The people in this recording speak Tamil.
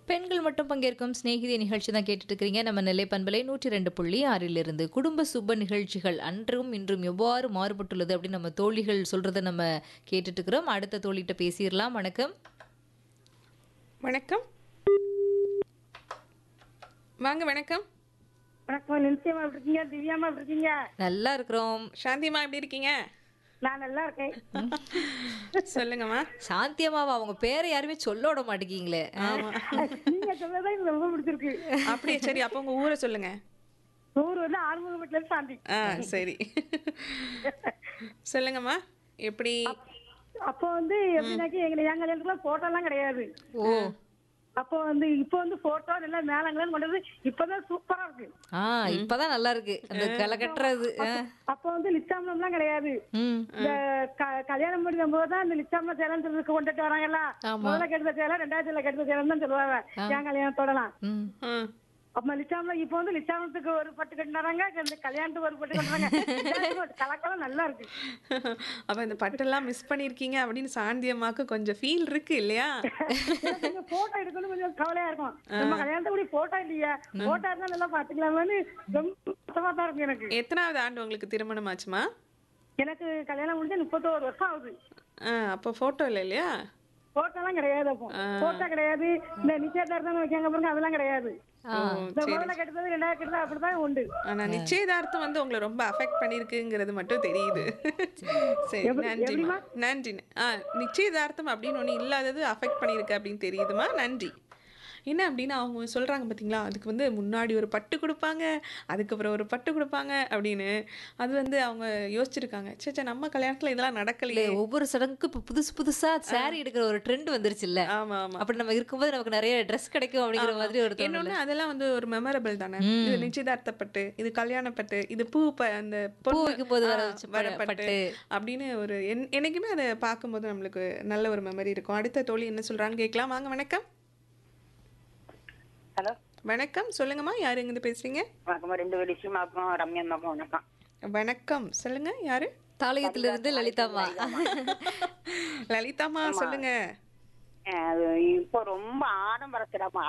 பெண்கள் மட்டும் பங்கேற்கும் சிநேகிதி நிகழ்ச்சி தான் கேட்டுட்டு இருக்கிறீங்க நம்ம நெல்லை பண்பலை நூற்றி ரெண்டு புள்ளி ஆறிலிருந்து குடும்ப சுப நிகழ்ச்சிகள் அன்றும் இன்றும் எவ்வாறு மாறுபட்டுள்ளது அப்படின்னு நம்ம தோழிகள் சொல்றதை நம்ம கேட்டுட்டு இருக்கிறோம் அடுத்த தோழிகிட்ட பேசிடலாம் வணக்கம் வணக்கம் வாங்க வணக்கம் வணக்கம் நிச்சயமா எப்படி இருக்கீங்க திவ்யாமா எப்படி இருக்கீங்க நல்லா இருக்கிறோம் சாந்திமா எப்படி இருக்கீங்க நான் நல்லா இருக்கேன் சொல்லுங்கம்மா சாந்தியம்மாவா அவங்க பேரை யாருமே சொல்ல விட மாட்டேங்கீங்களே நீங்க சொல்றதா எனக்கு ரொம்ப பிடிச்சிருக்கு அப்படியே சரி அப்போ உங்க ஊரை சொல்லுங்க ஊர் வந்து ஆறுமுக வீட்டுல இருந்து சாந்தி ஆ சரி சொல்லுங்கம்மா எப்படி அப்போ வந்து எப்படின்னாக்கி எங்க என் கல்யாணத்துக்குலாம் போட்டோ எல்லாம் கிடையாது ஓ அப்போ வந்து இப்போ வந்து போட்டோ எல்லாம் மேலங்களாம் கொண்டு வந்து இப்பதான் சூப்பரா இருக்கு ஆ இப்பதான் நல்லா இருக்கு அந்த களை கட்டுறது ஆ. அப்போ வந்து லிச்சாமலாம் கிடையாது ம் இந்த க- கல்யாணம் முடிந்த போது தான் இந்த லிச்சாம சேலம் சொல்றதுக்கு கொண்டுட்டு வராங்கல்ல முதல்ல கெடுத்த சேலம் ரெண்டாயிரத்துல கெடுத்த சேலம் தான் சொல்லுவாங்க என் கல்யாணத்தோடலாம் ம் ம் அப்ப லிச்சாமல இப்போ வந்து லிச்சாமத்துக்கு ஒரு பட்டு கட்டுறாங்க இந்த கல்யாணத்துக்கு ஒரு பட்டு கட்டுறாங்க கலக்கெல்லாம் நல்லா இருக்கு அப்ப இந்த பட்டெல்லாம் மிஸ் பண்ணிருக்கீங்க அப்படின்னு சாந்தி அம்மாக்கு கொஞ்சம் ஃபீல் இருக்கு இல்லையா கொஞ்சம் போட்டோ எடுக்கணும் கொஞ்சம் கவலையா இருக்கும் நம்ம கல்யாணத்தை கூட போட்டோ இல்லையா போட்டோ இருந்தா நல்லா பாத்துக்கலாமான்னு ரொம்ப கஷ்டமா தான் இருக்கு எனக்கு எத்தனாவது ஆண்டு உங்களுக்கு திருமணம் ஆச்சுமா எனக்கு கல்யாணம் முடிஞ்சு முப்பத்தோரு வருஷம் ஆகுது ஆ அப்போ போட்டோ இல்லை இல்லையா போட்டோ எல்லாம் கிடையாது அப்போ போட்டோ கிடையாது இந்த நிச்சயதார்த்தம் வைக்காங்க பாருங்க அதெல்லாம் கிடையாது ஓ இந்த முதல்ல கெடுத்தது ரெண்டாயிரம் கெடுத்தது அப்படிதான் உண்டு ஆனா நிச்சயதார்த்தம் வந்து உங்களை ரொம்ப அஃபெக்ட் பண்ணிருக்குங்கிறது மட்டும் தெரியுது சரி நன்றிம்மா நன்றி ஆ நிச்சயதார்த்தம் அப்படின்னு ஒண்ணு இல்லாதது அஃபெக்ட் பண்ணிருக்கு அப்படின்னு தெரியுதுமா நன்றி என்ன அப்படின்னா அவங்க சொல்றாங்க பாத்தீங்களா அதுக்கு வந்து முன்னாடி ஒரு பட்டு கொடுப்பாங்க அதுக்கப்புறம் ஒரு பட்டு கொடுப்பாங்க அப்படின்னு அது வந்து அவங்க யோசிச்சிருக்காங்க சே சே நம்ம கல்யாணத்துல இதெல்லாம் நடக்கலையே இல்ல, ஒவ்வொரு சடங்குக்கு இப்ப புதுசு புதுசா saree எடுக்கிற ஒரு ட்ரெண்ட் வந்துருச்சு இல்ல ஆமா ஆமா அப்படி நம்ம இருக்கும்போது நமக்கு நிறைய ட்ரெஸ் கிடைக்கும் அப்படிங்கிற மாதிரி ஒரு தோணல இன்னொன்னு அதெல்லாம் வந்து ஒரு மெமரபிள் தானே இது நிச்சயதார்த்தப்பட்டு இது கல்யாணப்பட்டு இது பூ ப- அந்த பொண்ணு- வைக்கும்போது வர ஆ, வச்ச ப- வர பட்டு பட்டு. அப்படின்னு ஒரு என்- என்னைக்குமே அதை பார்க்கும்போது நம்மளுக்கு நல்ல ஒரு மெமரி இருக்கும் அடுத்த தோழி என்ன சொல்றாங்க கேட்கலாம் வாங்க வணக்கம் ஹலோ வணக்கம் சொல்லுங்கம்மா யார் எங்கிருந்து பேசுறீங்க வணக்கம் ரெண்டு விஷயமாக்கும் ரம்யம்மாக்கும் வணக்கம் வணக்கம் சொல்லுங்க யாரு தாளையத்திலிருந்து லலிதாமா லலிதாம்மா சொல்லுங்க அஹ் இப்போ ரொம்ப ஆடம்பர சிரமம்